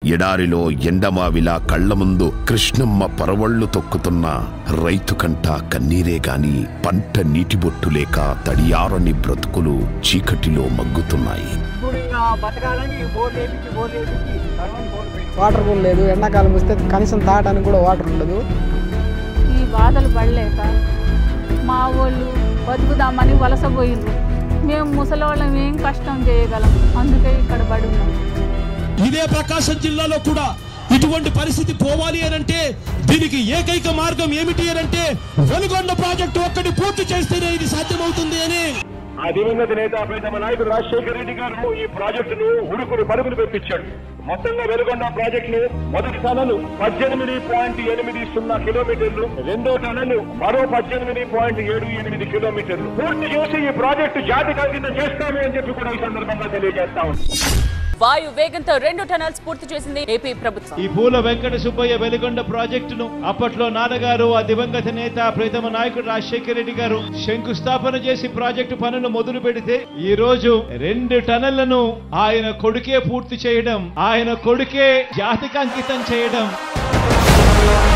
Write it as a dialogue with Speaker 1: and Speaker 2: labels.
Speaker 1: ఎడారిలో ఎండమావిలా కళ్ల ముందు కృష్ణమ్మ పరవళ్లు తొక్కుతున్న రైతు కంట కన్నీరే గాని పంట నీటి బొట్టు లేక తడియారని బ్రతుకులు చీకటిలో మగ్గుతున్నాయి
Speaker 2: ఇప్పుడు ఇంకా బతకాలని బోర్లు వేపించి బోర్లు వేపించి సర్వం బోర్లు పెట్టి
Speaker 3: వాటర్ కూడా లేదు ఎండాకాలం వస్తే కనీసం తాగడానికి కూడా వాటర్ ఉండదు
Speaker 4: ఈ బాధలు పడలేక మా వాళ్ళు బతుకుదామని వలసపోయిండ్రు మేము ముసలోళ్ళం ఏం కష్టం చేయగలం అందుకే ఇక్కడ పడి ఉన్నాం
Speaker 5: ఇదే ప్రకాశం జిల్లాలో కూడా ఇటువంటి పరిస్థితి పోవాలి అనంటే దీనికి ఏకైక మార్గం ఏమిటి అనంటే వెలుగొండ ప్రాజెక్టు ఒక్కటి పూర్తి చేస్తేనే ఇది సాధ్యమవుతుంది అని
Speaker 6: ఆ దివంగత నేత ప్రీతమ నాయకుడు రాజశేఖర రెడ్డి గారు ఈ ప్రాజెక్టును ఉడుకుడు పరుగులు పెంపించాడు మొత్తంగా వెలుగొండ ప్రాజెక్టును మొదటి టనలు పద్దెనిమిది పాయింట్ ఎనిమిది సున్నా కిలోమీటర్లు రెండో టనలు మరో పద్దెనిమిది పాయింట్ ఏడు ఎనిమిది కిలోమీటర్లు పూర్తి చేసి ఈ ప్రాజెక్టు జాతి కింద చేస్తాము అని చెప్పి కూడా ఈ సందర్భంగా తెలియజేస్తా ఉన్నాం
Speaker 7: వాయు వేగంతో రెండు టనల్స్ పూర్తి చేసింది ఏపీ ప్రభుత్వం
Speaker 5: ఈ పూల వెంకట సుబ్బయ్య వెలుగొండ ప్రాజెక్టును అప్పట్లో నాన్నగారు ఆ దివంగత నేత ప్రీతమ నాయకుడు రాజశేఖర రెడ్డి గారు శంకుస్థాపన చేసి ప్రాజెక్టు పనులు మొదలు పెడితే ఈ రోజు రెండు టనళ్లను ఆయన కొడుకే పూర్తి చేయడం ఆయన కొడుకే జాతికి అంకితం చేయడం